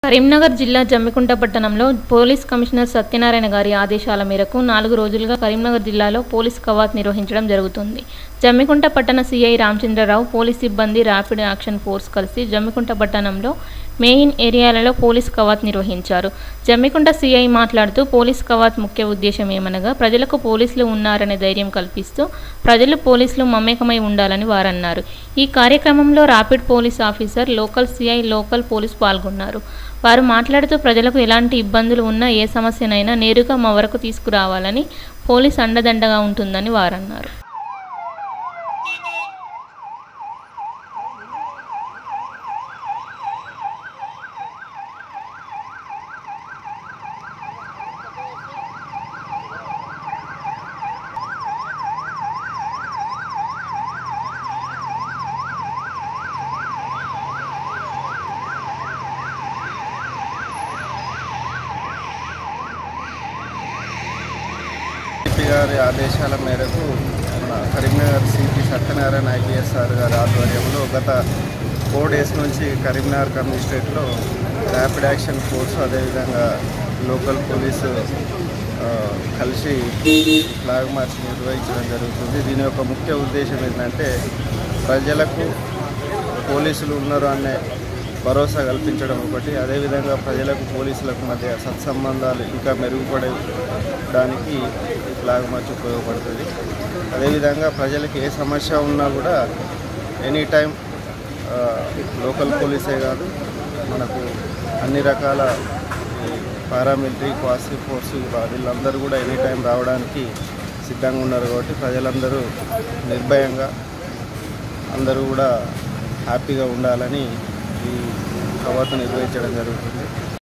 కరీంనగర్ జిల్లా జమ్మికుంట పట్టణంలో police commissioner Satyanarayana గారి ఆదేశాల మేరకు నాలుగు రోజులుగా కరీంనగర్ జిల్లాలో పోలీస్ కవాత్ నిర్వహించడం జరుగుతుంది జమ్మికుంట పట్టణ సిఐ రామచంద్రరావు పోలీస్ సిబ్బంది ర్యాపిడ్ యాక్షన్ ఫోర్స్ కలిసి జమ్మికుంట పట్టణంలో మెయిన్ ఏరియాలలో పోలీస్ కవాత్ నిర్వహించారు జమ్మికుంట సిఐ మాట్లాడుతూ పోలీస్ కవాత్ ముఖ్య ఉద్దేశం ఏమనగా ప్రజలకు పోలీసులు ఉన్నారనే ధైర్యం కల్పిస్తూ ప్రజలు పోలీసులు మమేకమై ఉండాలని వారన్నారు ఈ కార్యక్రమంలో rapid police officer local CI local police పాల్గొన్నారు వారు మాట్లాడుతూ ప్రజలకు ఎలాంటి ఇబ్బందులు ఉన్నా ఏ సమస్యనైనా నేరుగా మా వరకు తీసుకురావాలని పోలీస్ అండదండగా ఉంటుందని వారన్నారు సిపి గారి ఆదేశాల మేరకు మన కరీంనగర్ సిపి సత్యనారాయణ ఐపీఎస్ఆర్ గారి ఆధ్వర్యంలో గత ఫోర్ డేస్ నుంచి కరీంనగర్ కమిషనరేట్లో ర్యాపిడ్ యాక్షన్ ఫోర్స్ అదేవిధంగా లోకల్ పోలీసు ఆ, కలిసి ఫ్లాగ్ మార్చ్ నిర్వహించడం జరుగుతుంది దీని యొక్క ముఖ్య ఉద్దేశం ఏంటంటే ప్రజలకు పోలీసులు ఉన్నారు అనే భరోసా కల్పించడం ఒకటి అదేవిధంగా ప్రజలకు పోలీసులకు మధ్య సత్సంబంధాలు ఇంకా మెరుగుపడడానికి ఈ ఫ్లాగ్ మార్చ్ ఉపయోగపడుతుంది అదేవిధంగా ప్రజలకు ఏ సమస్య ఉన్నా కూడా ఎనీ టైం ఆ, లోకల్ పోలీసే కాదు మనకు అన్ని రకాల ఈ పారామిలిటరీ క్వాసీ ఫోర్స్ వీళ్ళందరూ కూడా ఎనీ టైం రావడానికి సిద్ధంగా ఉన్నారు కాబట్టి ప్రజలందరూ నిర్భయంగా అందరూ కూడా హ్యాపీగా ఉండాలని ఈ కవాతు నిర్వహించడం జరుగుతుంది